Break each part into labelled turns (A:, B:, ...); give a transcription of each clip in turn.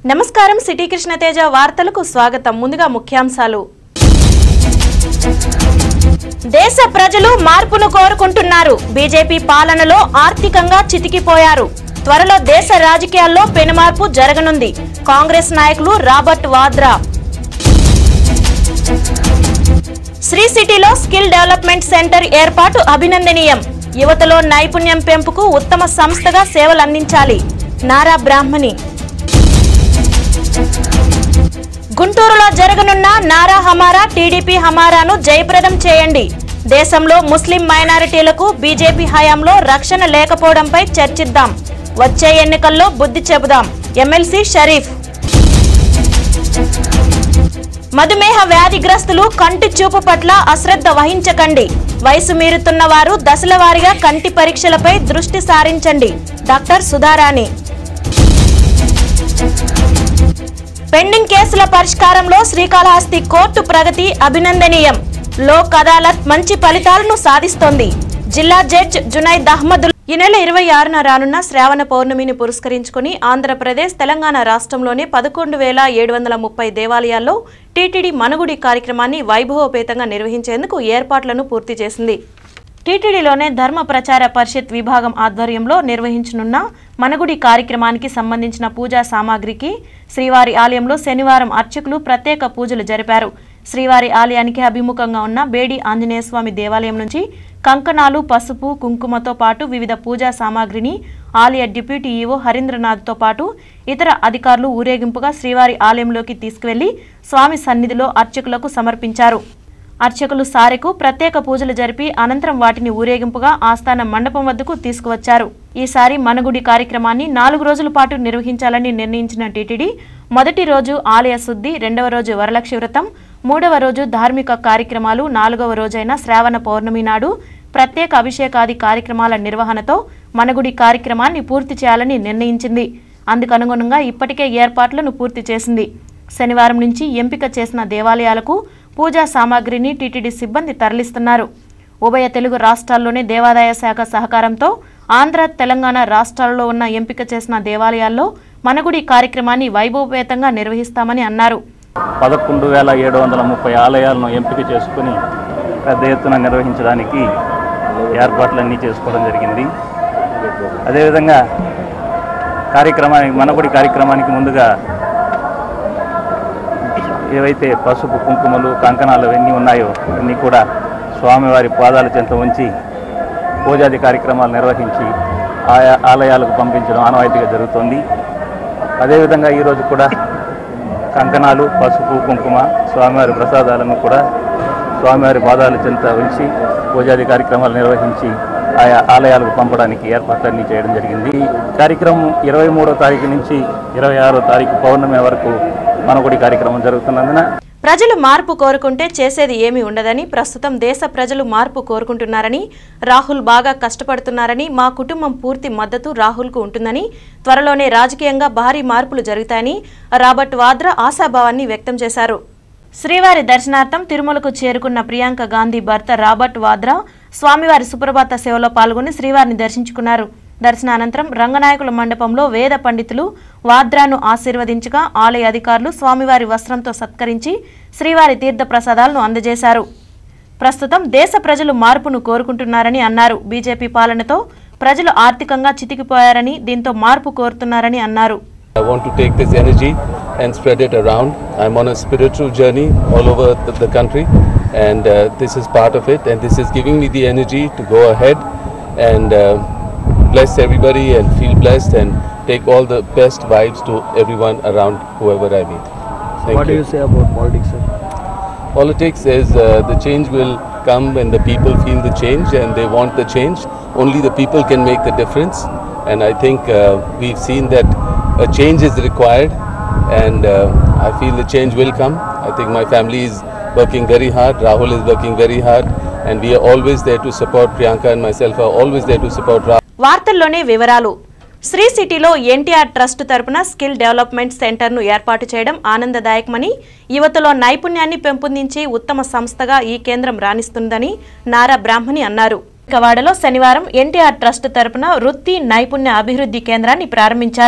A: నమస్కారం సిటీ కృష్ణతేజ వార్తలకు స్వాగతం ముందుగా ముఖ్యాంశాలు దేశ ప్రజలు మార్పును కోరుకుంటున్నారు బీజేపీ పాలనలో ఆర్థికంగా చితికిపోయారు త్వరలో దేశ రాజకీయాల్లో పెనుమార్పు జరగనుంది కాంగ్రెస్ నాయకులు రాబర్ట్ వాద్రా శ్రీ సిటీలో స్కిల్ డెవలప్మెంట్ సెంటర్ ఏర్పాటు అభినందనీయం యువతలో నైపుణ్యం పెంపుకు ఉత్తమ సంస్థగా సేవలందించాలి నారా బ్రాహ్మణి గుంటూరులో జరగనున్న నారా హమారా టీడీపీ హమారాను జయప్రదం చేయండి దేశంలో ముస్లిం మైనారిటీలకు బీజేపీ హయాంలో రక్షణ లేకపోవడంపై చర్చిద్దాం వచ్చే ఎన్నికల్లో బుద్ధి చెబుదాం ఎమ్మెల్సీ షరీఫ్ మధుమేహ వ్యాధిగ్రస్తులు కంటి చూపు పట్ల అశ్రద్ధ వహించకండి వయసు మీరుతున్న వారు దశల వారీగా కంటి పరీక్షలపై దృష్టి సారించండి డాక్టర్ సుధారాణి పెండింగ్ కేసుల పరిష్కారంలో శ్రీకాళహస్తి కోర్టు ప్రగతి అభినందనీయం లోక్ అదాలత్ మంచి ఫలితాలను సాధిస్తోంది జిల్లా జడ్జ్ జునైద్ అహ్మద్ ఈ నెల ఇరవై ఆరున రానున్న శ్రావణ పౌర్ణమిని పురస్కరించుకుని ఆంధ్రప్రదేశ్ తెలంగాణ రాష్ట్రంలోని పదకొండు వేల ఏడు వందల ముప్పై దేవాలయాల్లో టీటీడీ మనుగుడి కార్యక్రమాన్ని వైభవోపేతంగా నిర్వహించేందుకు ఏర్పాట్లను పూర్తి చేసింది టీటీడీలోనే ధర్మ ప్రచార పరిషత్ విభాగం ఆధ్వర్యంలో నిర్వహించనున్న మనగుడి కార్యక్రమానికి సంబంధించిన పూజా సామాగ్రికి శ్రీవారి ఆలయంలో శనివారం అర్చకులు ప్రత్యేక పూజలు జరిపారు శ్రీవారి ఆలయానికి అభిముఖంగా ఉన్న బేడి ఆంజనేయ స్వామి దేవాలయం నుంచి కంకణాలు పసుపు కుంకుమతో పాటు వివిధ పూజా సామాగ్రిని ఆలయ డిప్యూటీ ఈవో హరీంద్రనాథ్తో పాటు ఇతర అధికారులు ఊరేగింపుగా శ్రీవారి ఆలయంలోకి తీసుకువెళ్లి స్వామి సన్నిధిలో అర్చకులకు సమర్పించారు అర్చకులు సారెకు ప్రత్యేక పూజలు జరిపి అనంతరం వాటిని ఊరేగింపుగా ఆస్థాన మండపం వద్దకు తీసుకువచ్చారు ఈసారి మనగుడి కార్యక్రమాన్ని నాలుగు రోజుల పాటు నిర్వహించాలని నిర్ణయించిన టీటీడీ మొదటి రోజు ఆలయ శుద్ధి రెండవ రోజు వరలక్ష వ్రతం మూడవ రోజు ధార్మిక కార్యక్రమాలు నాలుగవ రోజైన శ్రావణ పౌర్ణమి నాడు ప్రత్యేక అభిషేకాది కార్యక్రమాల నిర్వహణతో మనగుడి కార్యక్రమాన్ని పూర్తి చేయాలని నిర్ణయించింది అందుకనుగుణంగా ఇప్పటికే ఏర్పాట్లను పూర్తి చేసింది శనివారం నుంచి ఎంపిక చేసిన దేవాలయాలకు పూజా సామాగ్రిని టీటీడీ సిబ్బంది తరలిస్తున్నారు ఉభయ తెలుగు రాష్ట్రాల్లోని దేవాదాయ శాఖ సహకారంతో ఆంధ్ర తెలంగాణ రాష్ట్రాల్లో ఉన్న ఎంపిక చేసిన దేవాలయాల్లో మనగుడి కార్యక్రమాన్ని వైభవపేతంగా నిర్వహిస్తామని అన్నారు
B: పదకొండు వేల ఏడు వందల ముప్పై ఆలయాలను ఎంపిక చేసుకుని పెద్ద ఎత్తున నిర్వహించడానికి ఏర్పాట్లన్నీ చేసుకోవడం జరిగింది అదేవిధంగా కార్యక్రమానికి మనగుడి కార్యక్రమానికి ముందుగా ఏవైతే పసుపు కుంకుమలు కంకణాలు అవన్నీ ఉన్నాయో అన్నీ కూడా స్వామివారి పాదాల చెంత ఉంచి పూజాది కార్యక్రమాలు నిర్వహించి ఆయా ఆలయాలకు పంపించడం ఆనవాయితీగా జరుగుతుంది అదేవిధంగా ఈరోజు కూడా కంకణాలు పసుపు కుంకుమ స్వామివారి ప్రసాదాలను కూడా స్వామివారి పాదాల చెంత ఉంచి పూజాది కార్యక్రమాలు నిర్వహించి ఆయా ఆలయాలకు పంపడానికి ఏర్పాట్లన్నీ చేయడం జరిగింది ఈ కార్యక్రమం ఇరవై మూడో తారీఖు నుంచి ఇరవై ఆరో తారీఖు పౌర్ణమి వరకు మనగుడి కార్యక్రమం జరుగుతున్నందున
A: ప్రజలు మార్పు కోరుకుంటే చేసేది ఏమీ ఉండదని ప్రస్తుతం దేశ ప్రజలు మార్పు కోరుకుంటున్నారని రాహుల్ బాగా కష్టపడుతున్నారని మా కుటుంబం పూర్తి మద్దతు రాహుల్కు ఉంటుందని త్వరలోనే రాజకీయంగా భారీ మార్పులు జరుగుతాయని రాబర్ట్ వాద్రా ఆశాభావాన్ని వ్యక్తం చేశారు శ్రీవారి దర్శనార్థం తిరుమలకు చేరుకున్న ప్రియాంక గాంధీ భర్త రాబర్ట్ వాద్రా స్వామివారి సుప్రభాత సేవలో పాల్గొని శ్రీవారిని దర్శించుకున్నారు దర్శనానంతరం రంగనాయకుల మండపంలో వేద పండితులు వాద్రాను ఆశీర్వదించగా ఆలయ అధికారులు స్వామివారి వస్త్రంతో సత్కరించి శ్రీవారి తీర్థ ప్రసాదాలను అందజేశారు ప్రస్తుతం దేశ ప్రజలు మార్పును కోరుకుంటున్నారని అన్నారు బీజేపీ పాలనతో ప్రజలు ఆర్థికంగా చితికిపోయారని దీంతో మార్పు కోరుతున్నారని అన్నారు
C: I want to take this energy and spread it around. I'm on a spiritual journey all over the, the country, and uh, this is part of it. And this is giving me the energy to go ahead and uh, bless everybody and feel blessed and take all the best vibes to everyone around whoever I meet. Thank
D: what do you say about politics, sir?
C: Politics is uh, the change will come when the people feel the change and they want the change. Only the people can make the difference. And I think uh, we've seen that a change is required, and uh, I feel the change will come. I think my family is working very hard, Rahul is working very hard, and we are always there to support Priyanka and myself are always there to support Rahul.
A: వార్తల్లోనే వివరాలు శ్రీ సిటీలో NTR trust తరపున skill development సెంటర్ను ఏర్పాటు చేయడం ఆనందదాయకమని యువతలో నైపుణ్యాన్ని పెంపొందించే ఉత్తమ సంస్థగా ఈ కేంద్రం రాణిస్తుందని నారా బ్రాహ్మణి అన్నారు కవాడలో శనివారం ఎన్టీఆర్ ట్రస్ట్ తరపున వృత్తి నైపుణ్య అభివృద్ధి కేంద్రాన్ని ప్రారంభించారు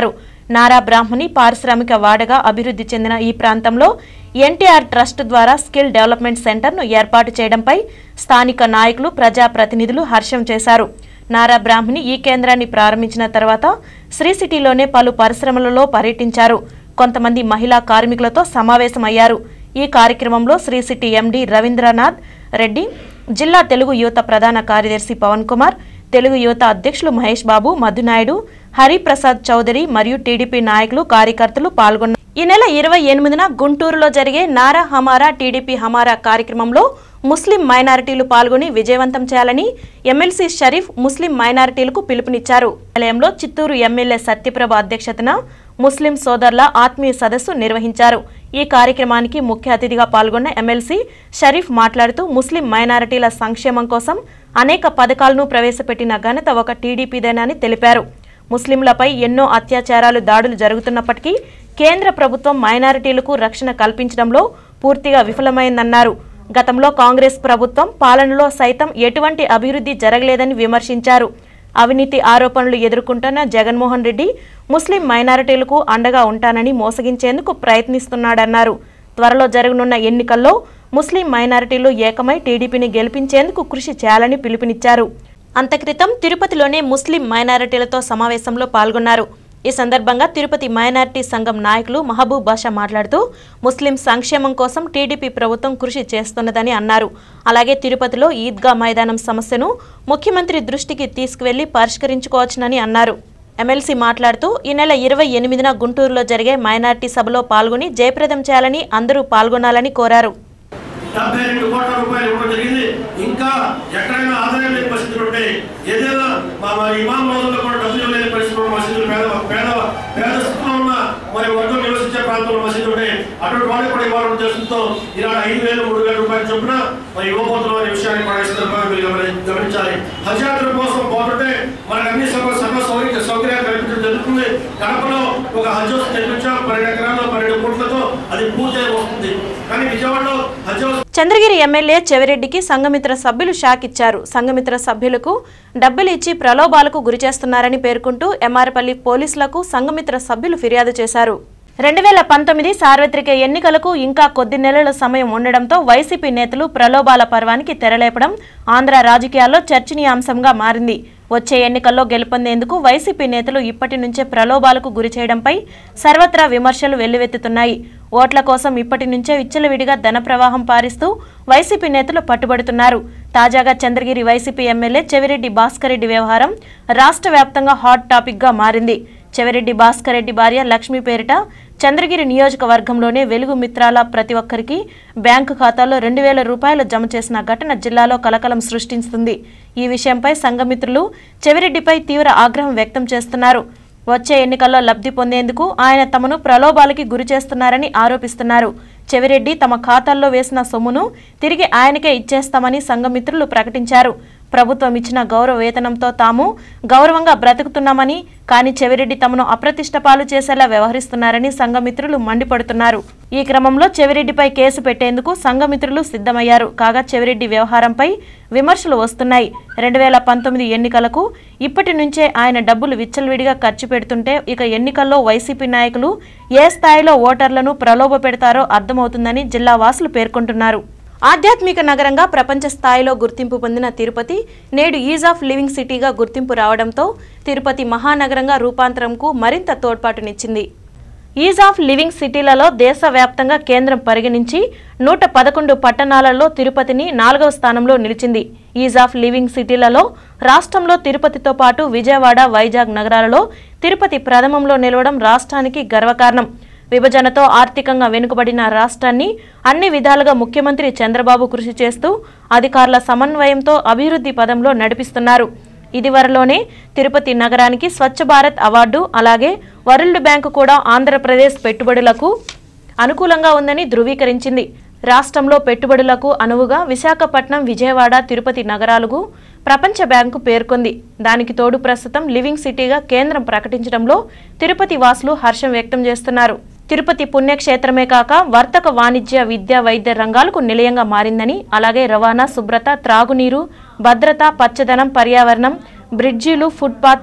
A: నారా బ్రాహ్మణి పారిశ్రామిక వాడగా అభివృద్ధి చెందిన ఈ ప్రాంతంలో ఎన్టీఆర్ ట్రస్ట్ ద్వారా స్కిల్ డెవలప్మెంట్ సెంటర్ను ఏర్పాటు చేయడంపై స్థానిక నాయకులు ప్రజాప్రతినిధులు హర్షం చేశారు నారా బ్రాహ్మణి ఈ కేంద్రాన్ని ప్రారంభించిన తర్వాత శ్రీ సిటీలోనే పలు పరిశ్రమలలో పర్యటించారు కొంతమంది మహిళా కార్మికులతో సమావేశమయ్యారు ఈ కార్యక్రమంలో శ్రీ సిటీ ఎండీ రవీంద్రనాథ్ రెడ్డి జిల్లా తెలుగు యువత ప్రధాన కార్యదర్శి పవన్ కుమార్ తెలుగు యువత అధ్యక్షులు మహేష్ బాబు మధునాయుడు హరిప్రసాద్ చౌదరి మరియు టీడీపీ నాయకులు కార్యకర్తలు పాల్గొన్నారు ఈ నెల ఇరవై ఎనిమిదిన గుంటూరులో జరిగే నారా హమారా టీడీపీ హమారా కార్యక్రమంలో ముస్లిం మైనారిటీలు పాల్గొని విజయవంతం చేయాలని ఎమ్మెల్సీ షరీఫ్ ముస్లిం మైనారిటీలకు పిలుపునిచ్చారు నిలయంలో చిత్తూరు ఎమ్మెల్యే సత్యప్రభ అధ్యక్షతన ముస్లిం సోదరుల ఆత్మీయ సదస్సు నిర్వహించారు ఈ కార్యక్రమానికి ముఖ్య అతిథిగా పాల్గొన్న ఎమ్మెల్సీ షరీఫ్ మాట్లాడుతూ ముస్లిం మైనారిటీల సంక్షేమం కోసం అనేక పథకాలను ప్రవేశపెట్టిన ఘనత ఒక టీడీపీదేనని తెలిపారు ముస్లింలపై ఎన్నో అత్యాచారాలు దాడులు జరుగుతున్నప్పటికీ కేంద్ర ప్రభుత్వం మైనారిటీలకు రక్షణ కల్పించడంలో పూర్తిగా విఫలమైందన్నారు గతంలో కాంగ్రెస్ ప్రభుత్వం పాలనలో సైతం ఎటువంటి అభివృద్ధి జరగలేదని విమర్శించారు అవినీతి ఆరోపణలు ఎదుర్కొంటున్న జగన్మోహన్ రెడ్డి ముస్లిం మైనారిటీలకు అండగా ఉంటానని మోసగించేందుకు ప్రయత్నిస్తున్నాడన్నారు త్వరలో జరగనున్న ఎన్నికల్లో ముస్లిం మైనారిటీలు ఏకమై టీడీపీని గెలిపించేందుకు కృషి చేయాలని పిలుపునిచ్చారు అంతక్రితం తిరుపతిలోనే ముస్లిం మైనారిటీలతో సమావేశంలో పాల్గొన్నారు ఈ సందర్భంగా తిరుపతి మైనారిటీ సంఘం నాయకులు మహబూబ్ బాషా మాట్లాడుతూ ముస్లిం సంక్షేమం కోసం టీడీపీ ప్రభుత్వం కృషి చేస్తున్నదని అన్నారు అలాగే తిరుపతిలో ఈద్గా మైదానం సమస్యను ముఖ్యమంత్రి దృష్టికి తీసుకువెళ్లి పరిష్కరించుకోవచ్చునని అన్నారు ఎమ్మెల్సీ మాట్లాడుతూ ఈ నెల ఇరవై ఎనిమిదిన గుంటూరులో జరిగే మైనారిటీ సభలో పాల్గొని జయప్రదం చేయాలని అందరూ పాల్గొనాలని కోరారు
D: డెబ్బై రెండు కోట్ల రూపాయలు ఇవ్వడం జరిగింది ఇంకా ఎక్కడైనా ఆదాయం లేని పరిస్థితులు ఉంటే ఏదైనా మా మరి ఇమాం రోజుల్లో కూడా డబ్బులు లేని పరిస్థితులు ఉన్న మసీదులు పేద పేద పేద స్థితిలో ఉన్న మరి వర్గం నివసించే ప్రాంతంలో మసీదులు ఉన్నాయి అటువంటి వాళ్ళకి కూడా ఇవ్వాలని ఉద్దేశంతో ఇలా ఐదు వేలు మూడు వేల రూపాయలు చొప్పున మరి ఇవ్వబోతున్నాం అనే విషయాన్ని కూడా ఈ సందర్భంగా మీరు గమని- గమనించాలి హజ్ యాత్ర కోసం పోతుంటే మనకు అన్ని సర్వ సర్వ సౌకర్య సౌకర్యాలు కల్పించడం జరుగుతుంది కడపలో ఒక హజ్ హౌస్ నిర్మించాం పన్నెండు ఎకరాల్లో పన్నెండు కోట్లతో అది పూర్తి వస్తుంది కానీ విజయవాడలో హజ్ హౌస్
A: చంద్రగిరి ఎమ్మెల్యే చెవిరెడ్డికి సంఘమిత్ర సభ్యులు షాక్ ఇచ్చారు సంఘమిత్ర సభ్యులకు డబ్బులు ఇచ్చి ప్రలోభాలకు గురి చేస్తున్నారని పేర్కొంటూ ఎంఆర్పల్లి పోలీసులకు సంఘమిత్ర సభ్యులు ఫిర్యాదు చేశారు రెండు వేల పంతొమ్మిది సార్వత్రిక ఎన్నికలకు ఇంకా కొద్ది నెలల సమయం ఉండడంతో వైసీపీ నేతలు ప్రలోభాల పర్వానికి తెరలేపడం ఆంధ్ర రాజకీయాల్లో చర్చనీయాంశంగా మారింది వచ్చే ఎన్నికల్లో గెలుపొందేందుకు వైసీపీ నేతలు ఇప్పటి నుంచే ప్రలోభాలకు గురి చేయడంపై సర్వత్రా విమర్శలు వెల్లువెత్తుతున్నాయి ఓట్ల కోసం ఇప్పటి నుంచే విచ్చలవిడిగా ధన ప్రవాహం పారిస్తూ వైసీపీ నేతలు పట్టుబడుతున్నారు తాజాగా చంద్రగిరి వైసీపీ ఎమ్మెల్యే చెవిరెడ్డి భాస్కర్ రెడ్డి వ్యవహారం రాష్ట్ర వ్యాప్తంగా హాట్ టాపిక్గా మారింది చెవిరెడ్డి భాస్కర్ రెడ్డి భార్య లక్ష్మీ పేరిట చంద్రగిరి నియోజకవర్గంలోనే వెలుగు మిత్రాల ప్రతి ఒక్కరికి బ్యాంకు ఖాతాలో రెండు వేల రూపాయలు జమ చేసిన ఘటన జిల్లాలో కలకలం సృష్టిస్తుంది ఈ విషయంపై సంఘమిత్రులు చెవిరెడ్డిపై తీవ్ర ఆగ్రహం వ్యక్తం చేస్తున్నారు వచ్చే ఎన్నికల్లో లబ్ధి పొందేందుకు ఆయన తమను ప్రలోభాలకి గురి చేస్తున్నారని ఆరోపిస్తున్నారు చెవిరెడ్డి తమ ఖాతాల్లో వేసిన సొమ్మును తిరిగి ఆయనకే ఇచ్చేస్తామని సంఘమిత్రులు ప్రకటించారు ప్రభుత్వం ఇచ్చిన గౌరవ వేతనంతో తాము గౌరవంగా బ్రతుకుతున్నామని కానీ చెవిరెడ్డి తమను అప్రతిష్ట పాలు చేసేలా వ్యవహరిస్తున్నారని సంఘమిత్రులు మండిపడుతున్నారు ఈ క్రమంలో చెవిరెడ్డిపై కేసు పెట్టేందుకు సంఘమిత్రులు సిద్ధమయ్యారు కాగా చెవిరెడ్డి వ్యవహారంపై విమర్శలు వస్తున్నాయి రెండు వేల పంతొమ్మిది ఎన్నికలకు ఇప్పటి నుంచే ఆయన డబ్బులు విచ్చలవిడిగా ఖర్చు పెడుతుంటే ఇక ఎన్నికల్లో వైసీపీ నాయకులు ఏ స్థాయిలో ఓటర్లను ప్రలోభ పెడతారో అర్థమవుతుందని జిల్లా వాసులు పేర్కొంటున్నారు ఆధ్యాత్మిక నగరంగా ప్రపంచ స్థాయిలో గుర్తింపు పొందిన తిరుపతి నేడు ఈజ్ ఆఫ్ లివింగ్ సిటీగా గుర్తింపు రావడంతో తిరుపతి మహానగరంగా రూపాంతరంకు మరింత తోడ్పాటునిచ్చింది ఈజ్ ఆఫ్ లివింగ్ సిటీలలో దేశవ్యాప్తంగా కేంద్రం పరిగణించి నూట పదకొండు పట్టణాలలో తిరుపతిని నాలుగవ స్థానంలో నిలిచింది ఈజ్ ఆఫ్ లివింగ్ సిటీలలో రాష్ట్రంలో తిరుపతితో పాటు విజయవాడ వైజాగ్ నగరాలలో తిరుపతి ప్రథమంలో నిలవడం రాష్ట్రానికి గర్వకారణం విభజనతో ఆర్థికంగా వెనుకబడిన రాష్ట్రాన్ని అన్ని విధాలుగా ముఖ్యమంత్రి చంద్రబాబు కృషి చేస్తూ అధికారుల సమన్వయంతో అభివృద్ధి పదంలో నడిపిస్తున్నారు ఇదివరలోనే తిరుపతి నగరానికి స్వచ్ఛ భారత్ అవార్డు అలాగే వరల్డ్ బ్యాంకు కూడా ఆంధ్రప్రదేశ్ పెట్టుబడులకు అనుకూలంగా ఉందని ధృవీకరించింది రాష్ట్రంలో పెట్టుబడులకు అనువుగా విశాఖపట్నం విజయవాడ తిరుపతి నగరాలకు ప్రపంచ బ్యాంకు పేర్కొంది దానికి తోడు ప్రస్తుతం లివింగ్ సిటీగా కేంద్రం ప్రకటించడంలో తిరుపతి వాసులు హర్షం వ్యక్తం చేస్తున్నారు తిరుపతి పుణ్యక్షేత్రమే కాక వర్తక వాణిజ్య విద్య వైద్య రంగాలకు నిలయంగా మారిందని అలాగే రవాణా శుభ్రత త్రాగునీరు భద్రత పచ్చదనం పర్యావరణం బ్రిడ్జీలు ఫుట్పాత్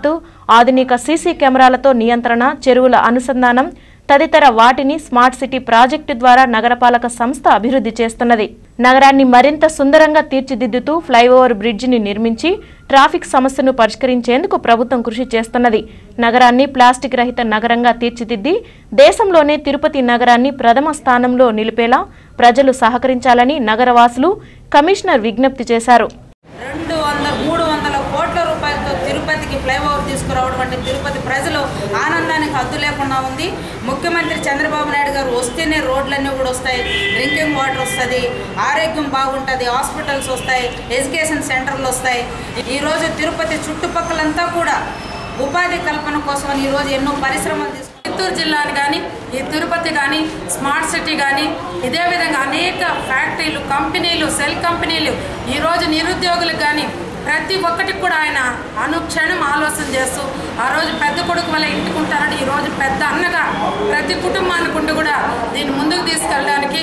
A: ఆధునిక సీసీ కెమెరాలతో నియంత్రణ చెరువుల అనుసంధానం తదితర వాటిని స్మార్ట్ సిటీ ప్రాజెక్టు ద్వారా నగరపాలక సంస్థ అభివృద్ధి చేస్తున్నది నగరాన్ని మరింత సుందరంగా తీర్చిదిద్దుతూ ఫ్లైఓవర్ బ్రిడ్జిని నిర్మించి ట్రాఫిక్ సమస్యను పరిష్కరించేందుకు ప్రభుత్వం కృషి చేస్తున్నది నగరాన్ని ప్లాస్టిక్ రహిత నగరంగా తీర్చిదిద్ది దేశంలోనే తిరుపతి నగరాన్ని ప్రథమ స్థానంలో నిలిపేలా ప్రజలు సహకరించాలని నగరవాసులు కమిషనర్ విజ్ఞప్తి చేశారు
E: రెండు వందల మూడు వందల కోట్ల రూపాయలతో తిరుపతికి ఫ్లైఓవర్ తీసుకురావడం అంటే తిరుపతి ప్రజలు ఆనందానికి హద్దు లేకుండా ఉంది ముఖ్యమంత్రి చంద్రబాబు నాయుడు గారు వస్తేనే రోడ్లన్నీ కూడా వస్తాయి డ్రింకింగ్ వాటర్ వస్తుంది ఆరోగ్యం బాగుంటుంది హాస్పిటల్స్ వస్తాయి ఎడ్యుకేషన్ సెంటర్లు వస్తాయి ఈరోజు తిరుపతి చుట్టుపక్కలంతా కూడా ఉపాధి కల్పన కోసం ఈరోజు ఎన్నో పరిశ్రమలు తీసుకు
F: చిత్తూరు జిల్లాని కానీ ఈ తిరుపతి కానీ స్మార్ట్ సిటీ కానీ ఇదే విధంగా అనేక ఫ్యాక్టరీలు కంపెనీలు సెల్ కంపెనీలు ఈరోజు నిరుద్యోగులకు కానీ ప్రతి ఒక్కటికి కూడా ఆయన అనుక్షణం ఆలోచన చేస్తూ ఆ రోజు పెద్ద కొడుకు వల్ల ఇంటికుంటారని ఈరోజు పెద్ద అన్నగా ప్రతి కుటుంబానికి ఉండి కూడా దీన్ని ముందుకు తీసుకెళ్ళడానికి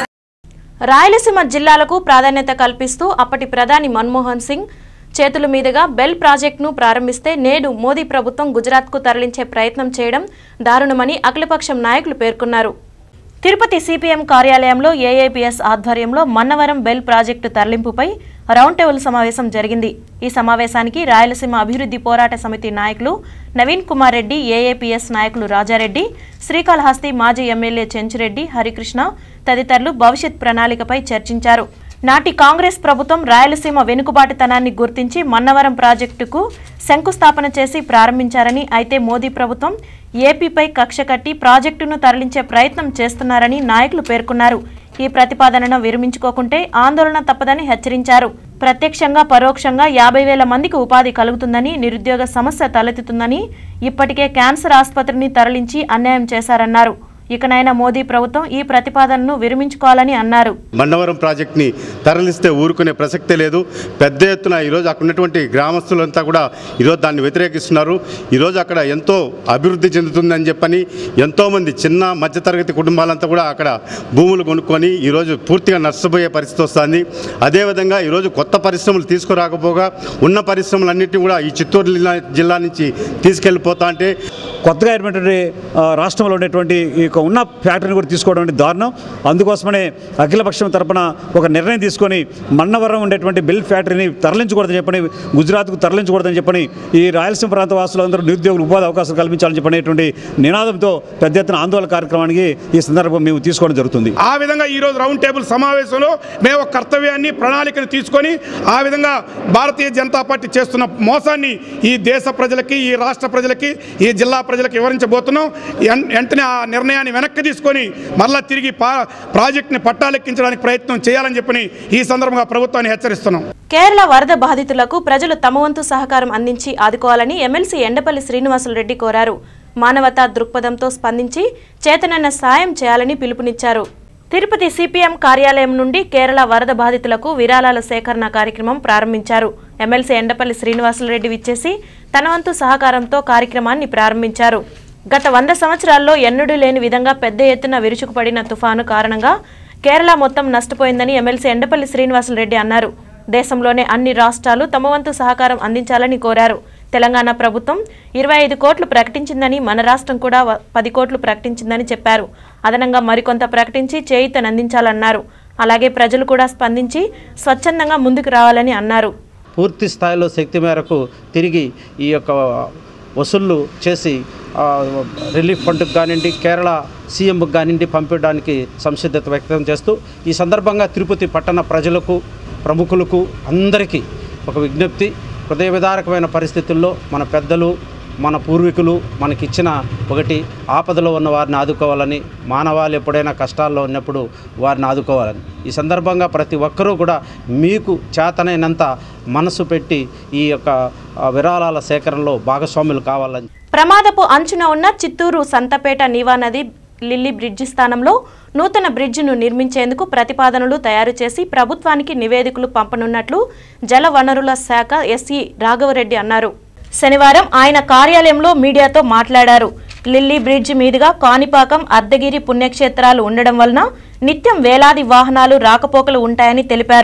A: రాయలసీమ జిల్లాలకు ప్రాధాన్యత కల్పిస్తూ అప్పటి ప్రధాని మన్మోహన్ సింగ్ చేతుల మీదుగా బెల్ ప్రాజెక్టును ప్రారంభిస్తే నేడు మోదీ ప్రభుత్వం గుజరాత్కు తరలించే ప్రయత్నం చేయడం దారుణమని అఖిలపక్షం నాయకులు పేర్కొన్నారు తిరుపతి సిపిఎం కార్యాలయంలో ఏఏపీఎస్ ఆధ్వర్యంలో మన్నవరం బెల్ ప్రాజెక్టు తరలింపుపై రౌండ్ టేబుల్ సమావేశం జరిగింది ఈ సమావేశానికి రాయలసీమ అభివృద్ధి పోరాట సమితి నాయకులు నవీన్ కుమార్ రెడ్డి ఏఏపీఎస్ నాయకులు రాజారెడ్డి శ్రీకాళహస్తి మాజీ ఎమ్మెల్యే చెంచురెడ్డి హరికృష్ణ తదితరులు భవిష్యత్ ప్రణాళికపై చర్చించారు నాటి కాంగ్రెస్ ప్రభుత్వం రాయలసీమ వెనుకబాటుతనాన్ని గుర్తించి మన్నవరం ప్రాజెక్టుకు శంకుస్థాపన చేసి ప్రారంభించారని అయితే మోదీ ప్రభుత్వం ఏపీపై కక్ష కట్టి ప్రాజెక్టును తరలించే ప్రయత్నం చేస్తున్నారని నాయకులు పేర్కొన్నారు ఈ ప్రతిపాదనను విరమించుకోకుంటే ఆందోళన తప్పదని హెచ్చరించారు ప్రత్యక్షంగా పరోక్షంగా యాభై వేల మందికి ఉపాధి కలుగుతుందని నిరుద్యోగ సమస్య తలెత్తుతుందని ఇప్పటికే క్యాన్సర్ ఆసుపత్రిని తరలించి అన్యాయం చేశారన్నారు ఇకనైనా మోదీ ప్రభుత్వం ఈ ప్రతిపాదనను విరమించుకోవాలని అన్నారు
G: మన్నవరం ప్రాజెక్ట్ని తరలిస్తే ఊరుకునే ప్రసక్తే లేదు పెద్ద ఎత్తున ఈరోజు అక్కడ ఉన్నటువంటి గ్రామస్తులంతా కూడా ఈరోజు దాన్ని వ్యతిరేకిస్తున్నారు ఈరోజు అక్కడ ఎంతో అభివృద్ధి చెందుతుందని చెప్పని ఎంతోమంది చిన్న మధ్యతరగతి కుటుంబాలంతా కూడా అక్కడ భూములు కొనుక్కొని ఈరోజు పూర్తిగా నష్టపోయే పరిస్థితి వస్తుంది అదేవిధంగా ఈరోజు కొత్త పరిశ్రమలు తీసుకురాకపోగా ఉన్న పరిశ్రమలన్నింటినీ కూడా ఈ చిత్తూరు జిల్లా జిల్లా నుంచి తీసుకెళ్ళిపోతా అంటే
H: కొత్తగా ఏర్పడినటువంటి ఆ, రాష్ట్రంలో ఉండేటువంటి ఈ యొక్క ఉన్న ఫ్యాక్టరీని కూడా తీసుకోవడం అనేది దారుణం అందుకోసమనే అఖిలపక్షం తరపున ఒక నిర్ణయం తీసుకొని మన్నవరం ఉండేటువంటి బిల్ ఫ్యాక్టరీని తరలించకూడదని చెప్పని గుజరాత్కు తరలించకూడదని చెప్పని ఈ రాయలసీమ ప్రాంత వాసులందరూ నిరుద్యోగులు ఉపాధి అవకాశాలు కల్పించాలని చెప్పనేటువంటి నినాదంతో పెద్ద ఎత్తున ఆందోళన కార్యక్రమానికి ఈ సందర్భం మేము తీసుకోవడం జరుగుతుంది
I: ఆ విధంగా ఈరోజు రౌండ్ టేబుల్ సమావేశంలో మేము ఒక కర్తవ్యాన్ని ప్రణాళికను తీసుకొని ఆ విధంగా భారతీయ జనతా పార్టీ చేస్తున్న మోసాన్ని ఈ దేశ ప్రజలకి ఈ రాష్ట్ర ప్రజలకి ఈ జిల్లా ప్రజలకు వివరించబోతున్నాం ఎన్- వెంటనే ఆ నిర్ణయాన్ని వెనక్కి తీసుకొని మరలా తిరిగి పా ప్రాజెక్టుని పట్టాలెక్కించడానికి ప్రయత్నం చేయాలని చెప్పని ఈ సందర్భంగా ప్రభుత్వాన్ని హెచ్చరిస్తున్నాం
A: కేరళ వరద బాధితులకు ప్రజలు తమ వంతు సహకారం అందించి ఆదుకోవాలని ఎమ్మెల్సీ ఎండపల్లి శ్రీనివాసులరెడ్డి కోరారు మానవతా దృక్పథంతో స్పందించి చేతనన్న సాయం చేయాలని పిలుపునిచ్చారు తిరుపతి సిపిఎం కార్యాలయం నుండి కేరళ వరద బాధితులకు విరాళాల సేకరణ కార్యక్రమం ప్రారంభించారు ఎమ్మెల్సీ ఎండపల్లి శ్రీనివాసులరెడ్డి విచ్చేసి తన వంతు సహకారంతో కార్యక్రమాన్ని ప్రారంభించారు గత వంద సంవత్సరాల్లో ఎన్నడూ లేని విధంగా పెద్ద ఎత్తున విరుచుకుపడిన తుఫాను కారణంగా కేరళ మొత్తం నష్టపోయిందని ఎమ్మెల్సీ ఎండపల్లి శ్రీనివాసులరెడ్డి అన్నారు దేశంలోనే అన్ని రాష్ట్రాలు తమ వంతు సహకారం అందించాలని కోరారు తెలంగాణ ప్రభుత్వం ఇరవై ఐదు కోట్లు ప్రకటించిందని మన రాష్ట్రం కూడా వ- పది కోట్లు ప్రకటించిందని చెప్పారు అదనంగా మరికొంత ప్రకటించి చేయూతనందించాలన్నారు అలాగే ప్రజలు కూడా స్పందించి స్వచ్ఛందంగా ముందుకు రావాలని అన్నారు
J: పూర్తి స్థాయిలో శక్తి మేరకు తిరిగి ఈ యొక్క వసూళ్ళు చేసి ఆ, రిలీఫ్ ఫండ్కి కానివ్వండి కేరళ సీఎంకి కానివ్వండి పంపించడానికి సంసిద్ధత వ్యక్తం చేస్తూ ఈ సందర్భంగా తిరుపతి పట్టణ ప్రజలకు ప్రముఖులకు అందరికీ ఒక విజ్ఞప్తి హృదయ విదారకమైన పరిస్థితుల్లో మన పెద్దలు మన పూర్వీకులు మనకిచ్చిన ఒకటి ఆపదలో ఉన్న వారిని ఆదుకోవాలని మానవాళి ఎప్పుడైనా కష్టాల్లో ఉన్నప్పుడు వారిని ఆదుకోవాలని ఈ సందర్భంగా ప్రతి ఒక్కరూ కూడా మీకు చేతనైనంత మనసు పెట్టి ఈ యొక్క ఆ, విరాళాల సేకరణలో భాగస్వాములు కావాలని
A: ప్రమాదపు అంచున ఉన్న చిత్తూరు సంతపేట నీవా నది లిల్లీ బ్రిడ్జి స్థానంలో నూతన బ్రిడ్జిను నిర్మించేందుకు ప్రతిపాదనలు తయారు చేసి ప్రభుత్వానికి నివేదికలు పంపనున్నట్లు జల వనరుల శాఖ ఎస్ఈ రాఘవరెడ్డి అన్నారు శనివారం ఆయన కార్యాలయంలో మీడియాతో మాట్లాడారు లిల్లీ బ్రిడ్జి మీదుగా కాణిపాకం అర్ధగిరి పుణ్యక్షేత్రాలు ఉండడం వలన నిత్యం వేలాది వాహనాలు రాకపోకలు ఉంటాయని తెలిపారు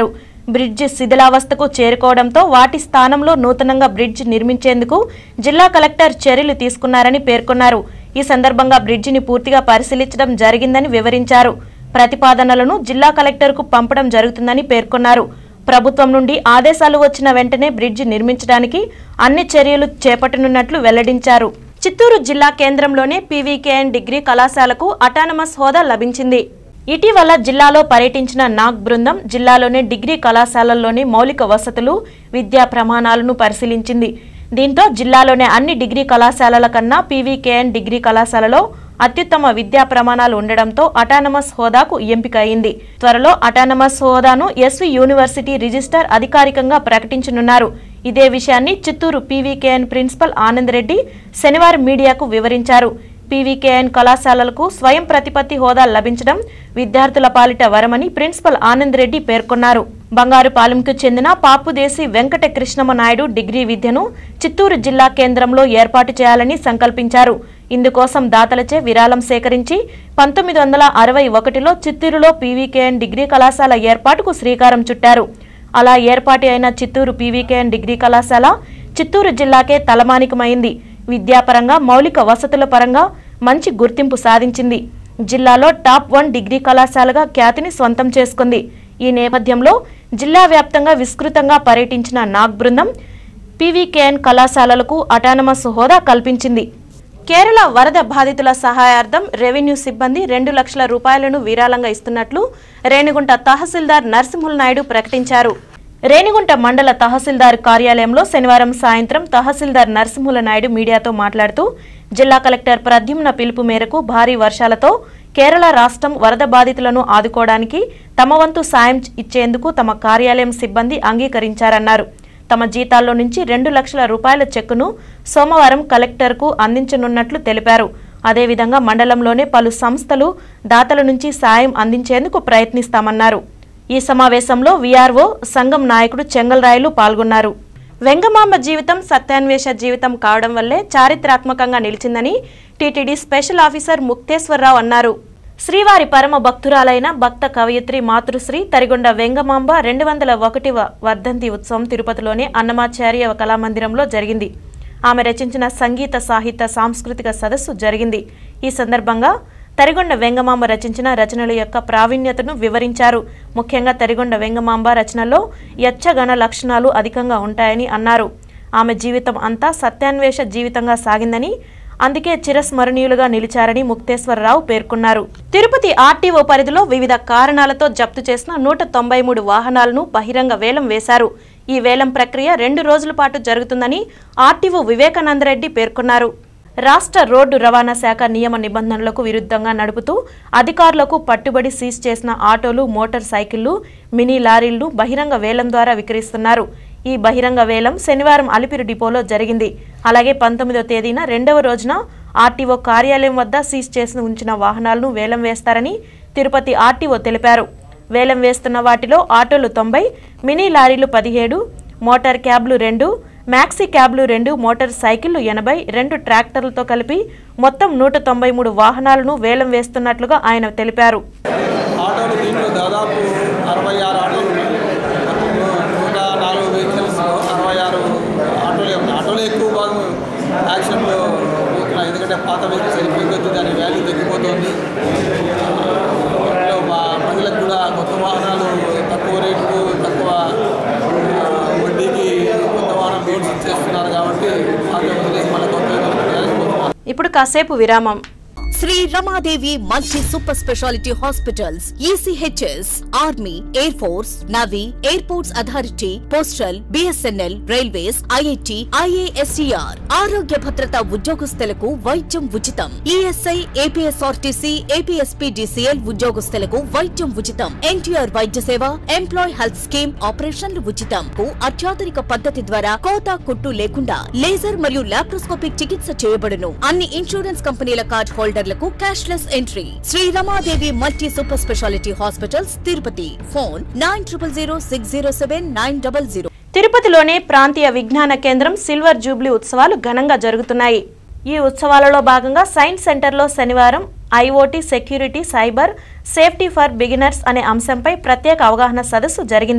A: బ్రిడ్జ్ శిథిలావస్థకు చేరుకోవడంతో వాటి స్థానంలో నూతనంగా బ్రిడ్జ్ నిర్మించేందుకు జిల్లా కలెక్టర్ చర్యలు తీసుకున్నారని పేర్కొన్నారు ఈ సందర్భంగా బ్రిడ్జిని పూర్తిగా పరిశీలించడం జరిగిందని వివరించారు ప్రతిపాదనలను జిల్లా కలెక్టర్కు పంపడం జరుగుతుందని పేర్కొన్నారు ప్రభుత్వం నుండి ఆదేశాలు వచ్చిన వెంటనే బ్రిడ్జి నిర్మించడానికి అన్ని చర్యలు చేపట్టనున్నట్లు వెల్లడించారు చిత్తూరు జిల్లా కేంద్రంలోనే పీవీకేఎన్ డిగ్రీ కళాశాలకు అటానమస్ హోదా లభించింది ఇటీవల జిల్లాలో పర్యటించిన నాగ్ బృందం జిల్లాలోని డిగ్రీ కళాశాలల్లోని మౌలిక వసతులు విద్యా ప్రమాణాలను పరిశీలించింది దీంతో జిల్లాలోని అన్ని డిగ్రీ కళాశాలల కన్నా పీవీకేఎన్ డిగ్రీ కళాశాలలో అత్యుత్తమ విద్యా ప్రమాణాలు ఉండడంతో అటానమస్ హోదాకు ఎంపిక అయింది త్వరలో అటానమస్ హోదాను ఎస్వి యూనివర్సిటీ రిజిస్టర్ అధికారికంగా ప్రకటించనున్నారు ఇదే విషయాన్ని చిత్తూరు పీవీకేఎన్ ప్రిన్సిపల్ ఆనంద్ రెడ్డి శనివారం మీడియాకు వివరించారు పీవీకేఎన్ కళాశాలలకు స్వయం ప్రతిపత్తి హోదా లభించడం విద్యార్థుల పాలిట వరమని ప్రిన్సిపల్ ఆనంద్ రెడ్డి పేర్కొన్నారు బంగారుపాలెంకు చెందిన పాపుదేశి వెంకట కృష్ణమ నాయుడు డిగ్రీ విద్యను చిత్తూరు జిల్లా కేంద్రంలో ఏర్పాటు చేయాలని సంకల్పించారు ఇందుకోసం దాతలచే విరాళం సేకరించి పంతొమ్మిది వందల అరవై ఒకటిలో చిత్తూరులో పీవీకేఎన్ డిగ్రీ కళాశాల ఏర్పాటుకు శ్రీకారం చుట్టారు అలా ఏర్పాటు అయిన చిత్తూరు పీవీకేఎన్ డిగ్రీ కళాశాల చిత్తూరు జిల్లాకే తలమానికమైంది విద్యాపరంగా మౌలిక వసతుల పరంగా మంచి గుర్తింపు సాధించింది జిల్లాలో టాప్ వన్ డిగ్రీ కళాశాలగా ఖ్యాతిని స్వంతం చేసుకుంది ఈ నేపథ్యంలో జిల్లా వ్యాప్తంగా విస్తృతంగా పర్యటించిన నాగ్ బృందం పీవీకేఎన్ కళాశాలలకు అటానమస్ హోదా కల్పించింది కేరళ వరద బాధితుల సహాయార్థం రెవెన్యూ సిబ్బంది రెండు లక్షల రూపాయలను విరాళంగా ఇస్తున్నట్లు రేణిగుంట తహసీల్దార్ నరసింహుల నాయుడు ప్రకటించారు రేణిగుంట మండల తహసీల్దార్ కార్యాలయంలో శనివారం సాయంత్రం తహసీల్దార్ నరసింహుల నాయుడు మీడియాతో మాట్లాడుతూ జిల్లా కలెక్టర్ ప్రద్యుమ్న పిలుపు మేరకు భారీ వర్షాలతో కేరళ రాష్ట్రం వరద బాధితులను ఆదుకోవడానికి తమ వంతు సాయం ఇచ్చేందుకు తమ కార్యాలయం సిబ్బంది అంగీకరించారన్నారు తమ జీతాల్లో నుంచి రెండు లక్షల రూపాయల చెక్కును సోమవారం కలెక్టర్కు అందించనున్నట్లు తెలిపారు అదేవిధంగా మండలంలోనే పలు సంస్థలు దాతల నుంచి సాయం అందించేందుకు ప్రయత్నిస్తామన్నారు ఈ సమావేశంలో వీఆర్ఓ సంఘం నాయకుడు చెంగల్రాయలు పాల్గొన్నారు వెంగమాంబ జీవితం సత్యాన్వేష జీవితం కావడం వల్లే చారిత్రాత్మకంగా నిలిచిందని టీటీడీ స్పెషల్ ఆఫీసర్ ముక్తేశ్వరరావు అన్నారు శ్రీవారి పరమ భక్తురాలైన భక్త కవయిత్రి మాతృశ్రీ తరిగొండ వెంగమాంబ రెండు వందల ఒకటివ వర్ధంతి ఉత్సవం తిరుపతిలోని అన్నమాచార్య కళామందిరంలో జరిగింది ఆమె రచించిన సంగీత సాహిత్య సాంస్కృతిక సదస్సు జరిగింది ఈ సందర్భంగా తరిగొండ వెంగమాంబ రచించిన రచనల యొక్క ప్రావీణ్యతను వివరించారు ముఖ్యంగా తరిగొండ వెంగమాంబ రచనలో యచ్చగణ లక్షణాలు అధికంగా ఉంటాయని అన్నారు ఆమె జీవితం అంతా సత్యాన్వేష జీవితంగా సాగిందని అందుకే చిరస్మరణీయులుగా నిలిచారని ముక్తేశ్వరరావు పేర్కొన్నారు తిరుపతి ఆర్టీఓ పరిధిలో వివిధ కారణాలతో జప్తు చేసిన నూట తొంభై మూడు వాహనాలను బహిరంగ వేలం వేశారు ఈ వేలం ప్రక్రియ రెండు రోజుల పాటు జరుగుతుందని ఆర్టీఓ వివేకానందరెడ్డి పేర్కొన్నారు రాష్ట్ర రోడ్డు రవాణా శాఖ నియమ నిబంధనలకు విరుద్ధంగా నడుపుతూ అధికారులకు పట్టుబడి సీజ్ చేసిన ఆటోలు మోటార్ సైకిళ్లు మినీ లారీలను బహిరంగ వేలం ద్వారా విక్రయిస్తున్నారు ఈ బహిరంగ వేలం శనివారం అలిపిరి డిపోలో జరిగింది అలాగే పంతొమ్మిదో తేదీన రెండవ రోజున ఆర్టీఓ కార్యాలయం వద్ద సీజ్ చేసి ఉంచిన వాహనాలను వేలం వేస్తారని తిరుపతి ఆర్టీఓ తెలిపారు వేలం వేస్తున్న వాటిలో ఆటోలు తొంభై మినీ లారీలు పదిహేడు మోటార్ క్యాబ్లు రెండు మ్యాక్సీ క్యాబ్లు రెండు మోటార్ సైకిళ్లు ఎనభై రెండు ట్రాక్టర్లతో కలిపి మొత్తం నూట తొంభై మూడు వాహనాలను వేలం వేస్తున్నట్లుగా ఆయన తెలిపారు
K: ఆటోలు దీంట్లో దాదాపు అరవై ఆరు ఆటోలు ఉన్నాయి మొత్తం నూట నాలుగు వెహికల్స్లో అరవై ఆరు ఆటోలే ఉన్నాయి ఆటోలు ఎక్కువ భాగం యాక్షన్లో పోతున్నాయి ఎందుకంటే పాత వెహికల్స్ వెళ్ళిపోయి కొద్దీ దాని వాల్యూ తగ్గిపోతుంది ఇంట్లో మా ప్రజలకు కూడా కొత్త వాహనాలు తక్కువ రేటుకు తక్కువ ఆ, వడ్డీకి కొత్త వాహనం లోన్స్ ఇచ్చేస్తున్నారు కాబట్టి పాత వదిలేసి మళ్ళీ కొత్త వేసుకుంటున్నారు
A: ఇప్పుడు కాసేపు విరామం
L: Sri Ramadevi multi super speciality hospitals ECHS army air force navy airports authority postal BSNL railways IIT IASER ఆరోగ్య భద్రత ఉద్యోగస్తులకు వైద్యం ఉచితం ఈఎస్ఐ ఏపీఎస్ఆర్టీసీ ఏపీఎస్పీడీసీఎల్ ఉద్యోగస్తులకు వైద్యం ఉచితం ఎన్టీఆర్ వైద్య సేవ ఎంప్లాయ్ హెల్త్ స్కీమ్ ఆపరేషన్లు ఉచితం కు అత్యాధునిక పద్ధతి ద్వారా కోత కుట్టు లేకుండా లేజర్ మరియు లాప్రోస్కోపిక్ చికిత్స చేయబడును అన్ని ఇన్సూరెన్స్ కంపెనీల కార్డ్ హోల్డర్లకు cashless entry Sri Ramadevi multi super speciality hospitals Tirupati phone nine triple zero six zero seven nine double zero
A: తిరుపతిలోని ప్రాంతీయ విజ్ఞాన కేంద్రం సిల్వర్ జూబ్లీ ఉత్సవాలు ఘనంగా జరుగుతున్నాయి ఈ ఉత్సవాలలో భాగంగా సైన్స్ సెంటర్లో శనివారం IOT security cyber safety for beginners అనే అంశంపై ప్రత్యేక అవగాహన సదస్సు జరిగింది